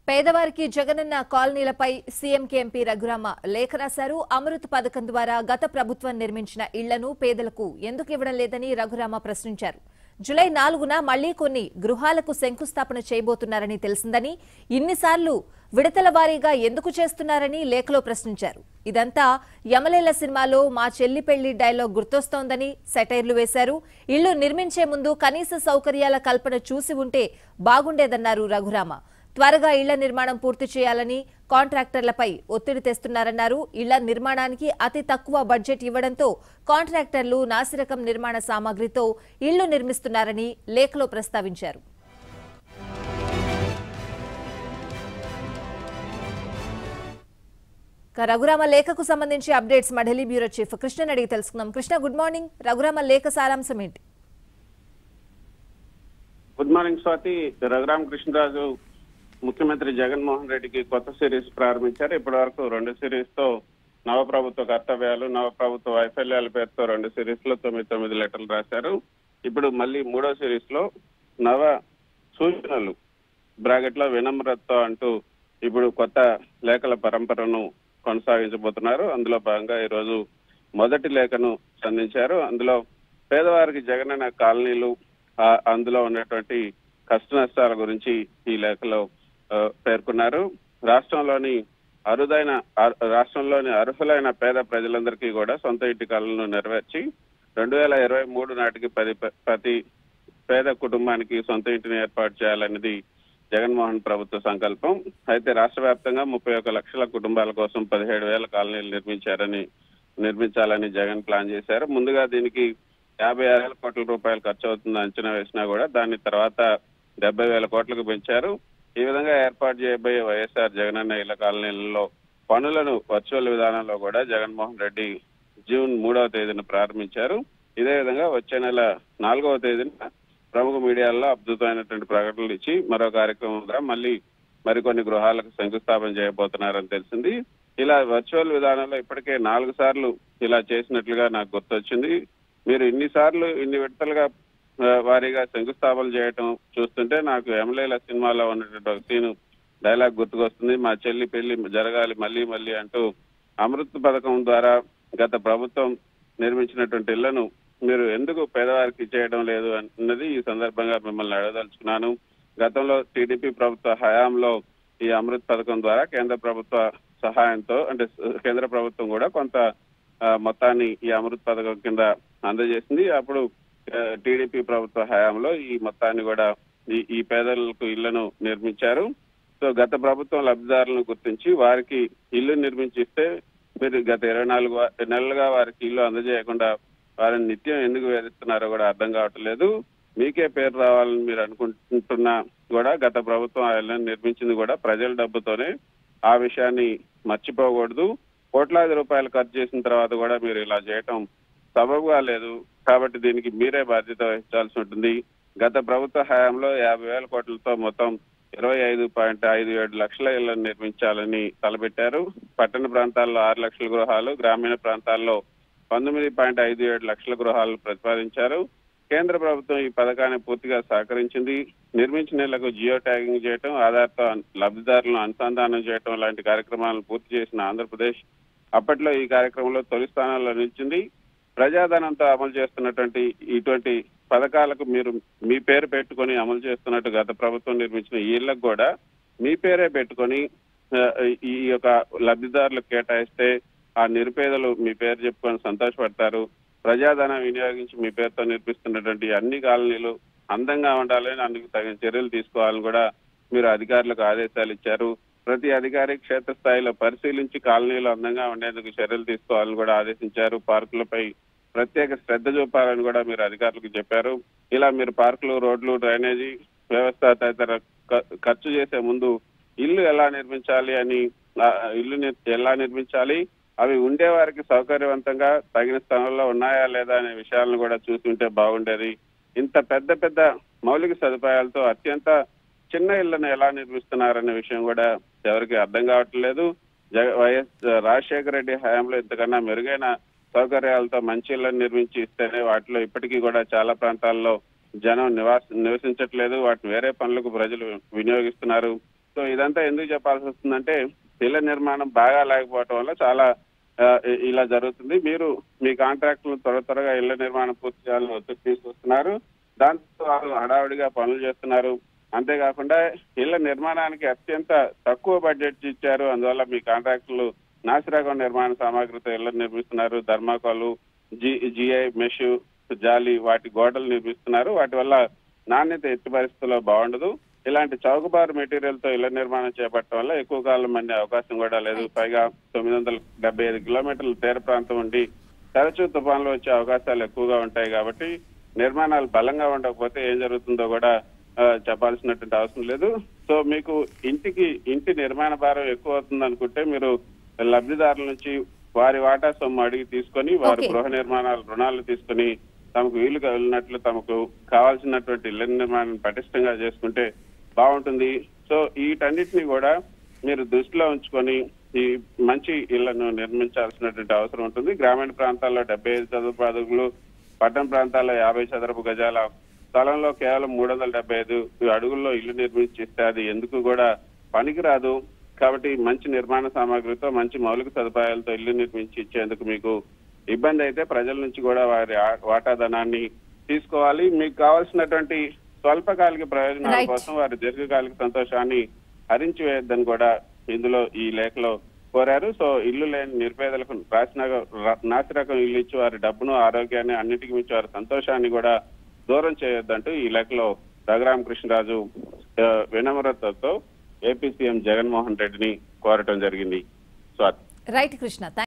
పేదవారికి జగనన్న కాలనీలపై సీఎంకి ఎంపీ రఘురామ లేఖ రాశారు అమృత్ పథకం ద్వారా గత ప్రభుత్వం నిర్మించిన ఇళ్లను పేదలకు ఎందుకు ఇవ్వడం లేదని రఘురామ ప్రశ్నించారు జులై నాలుగున మళ్లీ కొన్ని గృహాలకు శంకుస్థాపన చేయబోతున్నారని తెలిసిందని ఇన్నిసార్లు విడతల వారీగా ఎందుకు చేస్తున్నారని లేఖలో ప్రశ్నించారు ఇదంతా యమలేల సినిమాలో మా చెల్లి పెళ్లి డైలాగ్ గుర్తొస్తోందని సెటైర్లు వేశారు ఇళ్లు నిర్మించే ముందు కనీస సౌకర్యాల కల్పన చూసి ఉంటే బాగుండేదన్నారు రఘురామ త్వరగా ఇళ్ల నిర్మాణం పూర్తి చేయాలని కాంట్రాక్టర్లపై ఒత్తిడి తెస్తున్నారన్నారు ఇళ్ల నిర్మాణానికి అతి తక్కువ బడ్జెట్ ఇవ్వడంతో కాంట్రాక్టర్లు నాసిరకం నిర్మాణ సామాగ్రితో ఇళ్లు నిర్మిస్తున్నారని లేఖలో ప్రస్తావించారు ఇక రఘురామ లేఖకు సంబంధించి అప్డేట్స్ మా ఢిల్లీ బ్యూరో చీఫ్ కృష్ణని అడిగి తెలుసుకుందాం కృష్ణ గుడ్ మార్నింగ్ రఘురామ లేఖ సారాంశం ఏంటి గుడ్ మార్నింగ్ స్వాతి రఘురామ కృష్ణరాజు ముఖ్యమంత్రి జగన్మోహన్ రెడ్డికి కొత్త సిరీస్ ప్రారంభించారు ఇప్పటి వరకు రెండు సిరీస్ తో నవ ప్రభుత్వ కర్తవ్యాలు నవ ప్రభుత్వ వైఫల్యాల పేరుతో రెండు సిరీస్ లో తొమ్మిది తొమ్మిది లెటర్లు రాశారు ఇప్పుడు మళ్ళీ మూడో సిరీస్ లో నవ సూచనలు బ్రాకెట్ లో వినమ్రతతో అంటూ ఇప్పుడు కొత్త లేఖల పరంపరను కొనసాగించబోతున్నారు అందులో భాగంగా ఈరోజు మొదటి లేఖను సంధించారు అందులో పేదవారికి జగనన్న కాలనీలు ఆ, అందులో ఉన్నటువంటి కష్ట నష్టాల గురించి ఈ లేఖలో ఆ, పేర్కొన్నారు రాష్ట్రంలోని అరుదైన అర్- రాష్ట్రంలోని అర్హులైన పేద ప్రజలందరికీ కూడా సొంత ఇంటి కళలను నెరవేర్చి రెండు వేల ఇరవై మూడు నాటికి పది ప్రతి పేద కుటుంబానికి సొంత ఇంటిని ఏర్పాటు చేయాలన్నది జగన్మోహన్ ప్రభుత్వ సంకల్పం అయితే రాష్ట్ర వ్యాప్తంగా ముప్పై ఒక్క లక్షల కుటుంబాల కోసం పదిహేడు వేల కాలనీలు నిర్మించారని నిర్మించాలని జగన్ ప్లాన్ చేశారు ముందుగా దీనికి యాభై ఆరు వేల కోట్ల రూపాయలు ఖర్చు అవుతుందని అంచనా వేసినా కూడా దాన్ని తర్వాత డెబ్బై వేల కోట్లకు పెంచారు ఈ విధంగా ఏర్పాటు చేయబోయే వైఎస్ఆర్ జగనన్న ఇళ్ల కాలనీలలో పనులను వర్చువల్ విధానంలో కూడా జగన్మోహన్ రెడ్డి జూన్ మూడవ తేదీన ప్రారంభించారు ఇదే విధంగా వచ్చే నెల నాలుగవ తేదీన ప్రముఖ మీడియాల్లో అద్భుతమైనటువంటి ప్రకటనలు ఇచ్చి మరో కార్యక్రమం ద్వారా మళ్ళీ మరికొన్ని గృహాలకు శంకుస్థాపన చేయబోతున్నారని తెలిసింది ఇలా వర్చువల్ విధానంలో ఇప్పటికే నాలుగు సార్లు ఇలా చేసినట్లుగా నాకు గుర్తొచ్చింది మీరు ఇన్ని సార్లు ఇన్ని విడతలుగా ఆ, వారీగా శంకుస్థాపన చేయటం చూస్తుంటే నాకు ఎమ్మెల్యేల సినిమాలో ఉన్నటువంటి ఒక సీను డైలాగ్ గుర్తుకొస్తుంది మా చెల్లి పెళ్లి జరగాలి మళ్ళీ మళ్ళీ అంటూ అమృత్ పథకం ద్వారా గత ప్రభుత్వం నిర్మించినటువంటి ఇళ్లను మీరు ఎందుకు పేదవారికి చేయడం లేదు అన్నది ఈ సందర్భంగా మిమ్మల్ని అడగదలుచుకున్నాను గతంలో టీడీపీ ప్రభుత్వ హయాంలో ఈ అమృత్ పథకం ద్వారా కేంద్ర ప్రభుత్వ సహాయంతో అంటే కేంద్ర ప్రభుత్వం కూడా కొంత ఆ, మొత్తాన్ని ఈ అమృత్ పథకం కింద అందజేసింది అప్పుడు టీడీపీ ప్రభుత్వ హయాంలో ఈ మొత్తాన్ని కూడా ఈ- ఈ పేదలకు ఇళ్లను నిర్మించారు సో గత ప్రభుత్వం లబ్ధిదారులను గుర్తించి వారికి ఇల్లు నిర్మించిస్తే మీరు గత ఇరవై నాలుగు వా- నెలలుగా వారికి ఇల్లు అందజేయకుండా వారిని నిత్యం ఎందుకు వేధిస్తున్నారో కూడా అర్థం కావట్లేదు మీకే పేరు రావాలని మీరు అనుకుంటున్నా కూడా గత ప్రభుత్వం ఆ ఇళ్లను నిర్మించింది కూడా ప్రజల డబ్బుతోనే ఆ విషయాన్ని మర్చిపోకూడదు కోట్లాది రూపాయలు ఖర్చు చేసిన తర్వాత కూడా మీరు ఇలా చేయటం సబబుగా లేదు కాబట్టి దీనికి మీరే బాధ్యత వహించాల్సి ఉంటుంది గత ప్రభుత్వ హయాంలో యాభై వేల కోట్లతో మొత్తం ఇరవై ఐదు పాయింట్ ఐదు ఏడు లక్షల ఇళ్లను నిర్మించాలని తలపెట్టారు పట్టణ ప్రాంతాల్లో ఆరు లక్షల గృహాలు గ్రామీణ ప్రాంతాల్లో పంతొమ్మిది పాయింట్ ఐదు ఏడు లక్షల గృహాలు ప్రతిపాదించారు కేంద్ర ప్రభుత్వం ఈ పథకాన్ని పూర్తిగా సహకరించింది నిర్మించిన ఇళ్లకు జియో ట్యాగింగ్ చేయటం ఆధార్తో లబ్ధిదారులను అనుసంధానం చేయటం లాంటి కార్యక్రమాలను పూర్తి చేసిన ఆంధ్రప్రదేశ్ అప్పట్లో ఈ కార్యక్రమంలో తొలి స్థానంలో నిలిచింది ప్రజాధనంతో అమలు చేస్తున్నటువంటి ఇటువంటి పథకాలకు మీరు మీ పేరు పెట్టుకొని అమలు చేస్తున్నట్టు గత ప్రభుత్వం నిర్మించిన ఈ ఇళ్లకు కూడా మీ పేరే పెట్టుకొని ఆ, ఈ యొక్క లబ్ధిదారులకు కేటాయిస్తే ఆ నిరుపేదలు మీ పేరు చెప్పుకొని సంతోషపడతారు ప్రజాధనం వినియోగించి మీ పేరుతో నిర్మిస్తున్నటువంటి అన్ని కాలనీలు అందంగా ఉండాలని అందుకు తగిన చర్యలు తీసుకోవాలని కూడా మీరు అధికారులకు ఆదేశాలు ఇచ్చారు ప్రతి అధికారి క్షేత్రస్థాయిలో పరిశీలించి కాలనీలు అందంగా ఉండేందుకు చర్యలు తీసుకోవాలని కూడా ఆదేశించారు పార్కులపై ప్రత్యేక శ్రద్ధ చూపాలని కూడా మీరు అధికారులకు చెప్పారు ఇలా మీరు పార్కులు రోడ్లు డ్రైనేజీ వ్యవస్థ తదితర ఖ- ఖర్చు చేసే ముందు ఇల్లు ఎలా నిర్మించాలి అని ఆ, ఇల్లు ని- ఎలా నిర్మించాలి అవి ఉండే వారికి సౌకర్యవంతంగా తగిన స్థానంలో ఉన్నాయా లేదా అనే విషయాలను కూడా చూసి ఉంటే బాగుండేది ఇంత పెద్ద పెద్ద మౌలిక సదుపాయాలతో అత్యంత చిన్న ఇళ్లను ఎలా నిర్మిస్తున్నారనే విషయం కూడా ఎవరికి అర్థం కావట్లేదు జగ వైఎస్ రాజశేఖర రెడ్డి హయాంలో ఇంతకన్నా మెరుగైన సౌకర్యాలతో మంచి ఇళ్లను నిర్మించి ఇస్తేనే వాటిలో ఇప్పటికీ కూడా చాలా ప్రాంతాల్లో జనం నివాస నివసించట్లేదు వాటిని వేరే పనులకు ప్రజలు వినియోగిస్తున్నారు సో ఇదంతా ఎందుకు చెప్పాల్సి వస్తుందంటే ఇళ్ల నిర్మాణం బాగా లేకపోవటం వల్ల చాలా ఆ, ఇ- ఇలా జరుగుతుంది మీరు మీ కాంట్రాక్టులు త్వర త్వరగా ఇళ్ల నిర్మాణం పూర్తి చేయాలని ఒత్తిడి తీసుకొస్తున్నారు దాంతో వారు హడావుడిగా పనులు చేస్తున్నారు అంతేకాకుండా ఇళ్ల నిర్మాణానికి అత్యంత తక్కువ బడ్జెట్ ఇచ్చారు అందువల్ల మీ కాంట్రాక్టులు నాసిరకం నిర్మాణ సామాగ్రితో ఇళ్లను నిర్మిస్తున్నారు ధర్మాకోలు జి జిఐ మెష్ జాలి వాటి గోడలు నిర్మిస్తున్నారు వాటి వల్ల నాణ్యత ఎట్టి పరిస్థితుల్లో బాగుండదు ఇలాంటి చౌకబారు మెటీరియల్ తో ఇళ్ల నిర్మాణం చేపట్టడం వల్ల ఎక్కువ కాలం మండే అవకాశం కూడా లేదు పైగా తొమ్మిది వందల డెబ్బై ఐదు కిలోమీటర్ల తీర ప్రాంతం ఉండి తరచూ తుఫాన్లు వచ్చే అవకాశాలు ఎక్కువగా ఉంటాయి కాబట్టి నిర్మాణాలు బలంగా ఉండకపోతే ఏం జరుగుతుందో కూడా ఆ, చెప్పాల్సినటువంటి అవసరం లేదు సో మీకు ఇంటికి ఇంటి నిర్మాణ భారం ఎక్కువ అవుతుంది అనుకుంటే మీరు లబ్ధిదారుల నుంచి వారి వాటా సొమ్ము అడిగి తీసుకొని వారు Okay. గృహ నిర్మాణాలు రుణాలు తీసుకొని తమకు వీలుగా వెళ్ళినట్లు తమకు కావాల్సినటువంటి ఇళ్ల నిర్మాణం పటిష్టంగా చేసుకుంటే బాగుంటుంది సో వీటన్నిటిని కూడా మీరు దృష్టిలో ఉంచుకొని ఈ మంచి ఇళ్లను నిర్మించాల్సినటువంటి అవసరం ఉంటుంది గ్రామీణ ప్రాంతాల్లో డెబ్బై ఐదు చదువు అడుగులు పట్టణ ప్రాంతాల్లో యాభై చదరపు గజాల స్థలంలో కేవలం మూడు వందల డెబ్బై ఐదు అడుగుల్లో ఇల్లు నిర్మించిస్తే అది ఎందుకు కూడా పనికిరాదు కాబట్టి మంచి నిర్మాణ సామాగ్రితో మంచి మౌలిక సదుపాయాలతో ఇల్లు నిర్మించి ఇచ్చేందుకు మీకు ఇబ్బంది అయితే ప్రజల నుంచి కూడా వారి ఆ- వాటాధనాన్ని తీసుకోవాలి మీకు కావాల్సినటువంటి స్వల్పకాలిక ప్రయోజనాల Right. కోసం వారి దీర్ఘకాలిక సంతోషాన్ని హరించి వేయొద్దని కూడా ఇందులో ఈ లేఖలో కోరారు సో ఇల్లు లేని నిరుపేదలకు రాసిన నాసిరకం ఇల్లు ఇచ్చి వారి డబ్బును ఆరోగ్యాన్ని అన్నిటికీ మించి వారి సంతోషాన్ని కూడా దూరం చేయొద్దంటూ ఈ లేఖలో రఘురామకృష్ణరాజు ఆ, వినమ్రతతో ఏపీ సీఎం జగన్మోహన్ రెడ్డిని కోరటం జరిగింది స్వాతి రైట్ కృష్ణ